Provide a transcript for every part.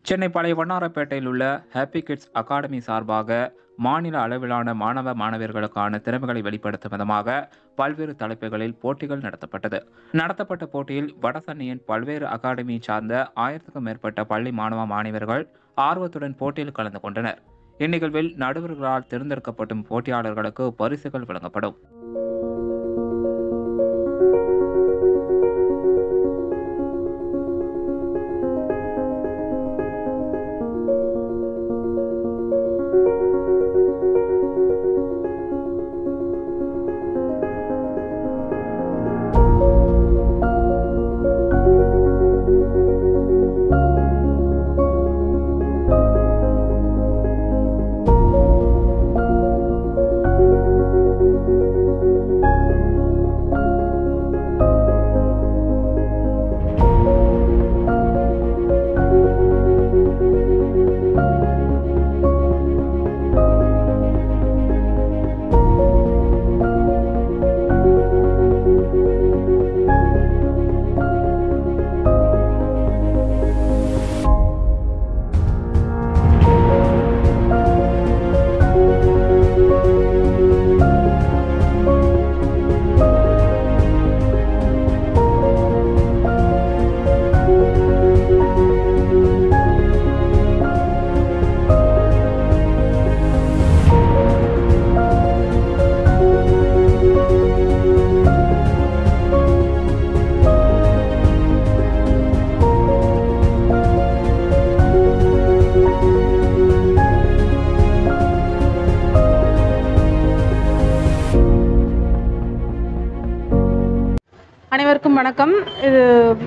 சென்னை பழைய வண்ணாரப்பேட்டையில் உள்ள happy kids academy சார்பாக மாநில அளவிலான மாணவ மாணவியர்களுக்கான திறமைகளை வெளிப்படுத்தும் விதமாக பல்வேறு தலைப்புகளில் போட்டிகள் நடத்தப்பட்டது நடத்தப்பட்ட போட்டியில் வடசென்னையின் பல்வேறு அகாடமியை சார்ந்த ஆயிரத்துக்கும் மேற்பட்ட பள்ளி மாணவ மாணவியர்கள் ஆர்வத்துடன் போட்டியில் கலந்து கொண்டனர் இந்நிகழ்வில் நடுவர்களால் தேர்ந்தெடுக்கப்படும் போட்டியாளர்களுக்கு பரிசுகள் வழங்கப்படும் அனைவருக்கும் வணக்கம் இது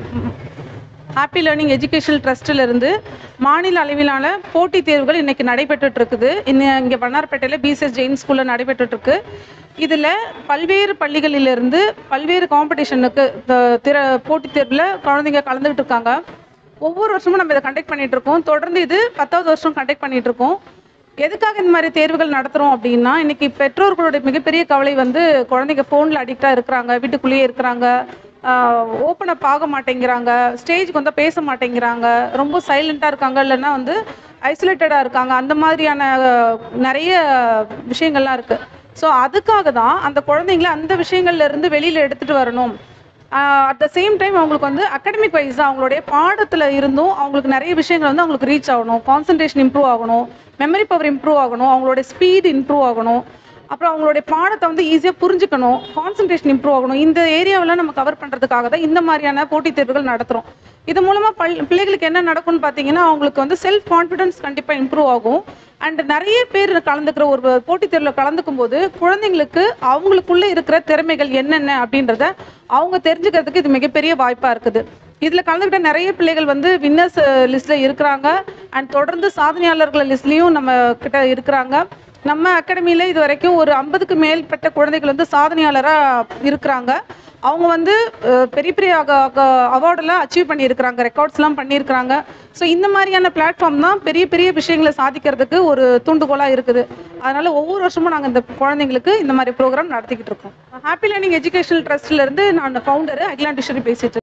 ஹாப்பி லேர்னிங் எஜுகேஷனல் ட்ரஸ்ட்டில் இருந்து மாநில அளவிலான போட்டித் தேர்வுகள் இன்னைக்கு நடைபெற்றுட்டு இருக்குது இன்ன இங்கே வண்ணாரப்பேட்டையில் பிசிஎஸ் ஜெயின் ஸ்கூலில் நடைபெற்றுட்டு இருக்கு இதில் பல்வேறு பள்ளிகளிலிருந்து பல்வேறு காம்படிஷனுக்கு திற போட்டித் தேர்வில் குழந்தைங்க கலந்துக்கிட்டு இருக்காங்க ஒவ்வொரு வருஷமும் நம்ம இதை கண்டக்ட் பண்ணிட்டு இருக்கோம் தொடர்ந்து இது பத்தாவது வருஷம் கண்டக்ட் பண்ணிட்டு இருக்கோம் எதுக்காக இந்த மாதிரி தேர்வுகள் நடத்துகிறோம் அப்படின்னா இன்னைக்கு பெற்றோர்களுடைய மிகப்பெரிய கவலை வந்து குழந்தைங்க ஃபோனில் அடிக்டாக இருக்கிறாங்க வீட்டுக்குள்ளேயே இருக்கிறாங்க ஓப்பன் அப் ஆக மாட்டேங்கிறாங்க ஸ்டேஜ்க்கு வந்தால் பேச மாட்டேங்கிறாங்க ரொம்ப சைலண்ட்டாக இருக்காங்க இல்லைன்னா வந்து ஐசோலேட்டடாக இருக்காங்க அந்த மாதிரியான அஹ், நிறைய விஷயங்கள்லாம் இருக்குது ஸோ அதுக்காக தான் அந்த குழந்தைங்கள அந்த விஷயங்கள்ல இருந்து வெளியில் எடுத்துகிட்டு வரணும் அட் த சேம் டைம் அவங்களுக்கு வந்து அகடமிக் வைஸ் அவங்களுடைய பாடத்தில் இருந்தும் அவங்களுக்கு நிறைய விஷயங்கள் வந்து அவங்களுக்கு ரீச் ஆகணும் கான்சன்ட்ரேஷன் இம்ப்ரூவ் ஆகணும் மெமரி பவர் இம்ப்ரூவ் ஆகணும் அவங்களுடைய ஸ்பீட் இம்ப்ரூவ் ஆகணும் அப்புறம் அவங்களுடைய பாடத்தை வந்து ஈஸியாக புரிஞ்சுக்கணும் கான்சன்ட்ரேஷன் இம்ப்ரூவ் ஆகணும் இந்த ஏரியாவெல்லாம் நம்ம கவர் பண்ணுறதுக்காக தான் இந்த மாதிரியான போட்டித் தேர்வுகள் நடத்துகிறோம் இது மூலமாக பள் பிள்ளைகளுக்கு என்ன நடக்கும்னு பார்த்தீங்கன்னா அவங்களுக்கு வந்து செல்ஃப் கான்ஃபிடன்ஸ் கண்டிப்பாக இம்ப்ரூவ் ஆகும் அண்ட் நிறைய பேர் கலந்துக்கிற ஒரு போட்டித் தேர்வில் கலந்துக்கும் போது குழந்தைங்களுக்கு அவங்களுக்குள்ள இருக்கிற திறமைகள் என்னென்ன அப்படின்றத அவங்க தெரிஞ்சுக்கிறதுக்கு இது மிகப்பெரிய வாய்ப்பாக இருக்குது இதில் கலந்துக்கிட்ட நிறைய பிள்ளைகள் வந்து வின்னர்ஸ் லிஸ்ட்டில் இருக்கிறாங்க அண்ட் தொடர்ந்து சாதனையாளர்கள் லிஸ்ட்லேயும் நம்ம கிட்ட இருக்கிறாங்க நம்ம அகாடமியில் இது வரைக்கும் ஒரு ஐம்பதுக்கு மேற்பட்ட குழந்தைகள் வந்து சாதனையாளராக இருக்கிறாங்க அவங்க வந்து அஹ், பெரிய பெரிய அவார்டெல்லாம் அச்சீவ் பண்ணியிருக்கிறாங்க ரெக்கார்ட்ஸ்லாம் பண்ணியிருக்கிறாங்க ஸோ இந்த மாதிரியான பிளாட்ஃபார்ம் தான் பெரிய பெரிய விஷயங்களை சாதிக்கிறதுக்கு ஒரு தூண்டுகோலாக இருக்குது அதனால ஒவ்வொரு வருஷமும் நாங்கள் இந்த குழந்தைங்களுக்கு இந்த மாதிரி ப்ரோக்ராம் நடத்திக்கிட்டு இருக்கோம் ஹாப்பி லேர்னிங் எஜுகேஷனல் ட்ரஸ்ட்ல இருந்து நான் ஃபவுண்டர் அகிலாண்டீஸ்வரி பேசிட்டு இருக்கேன்.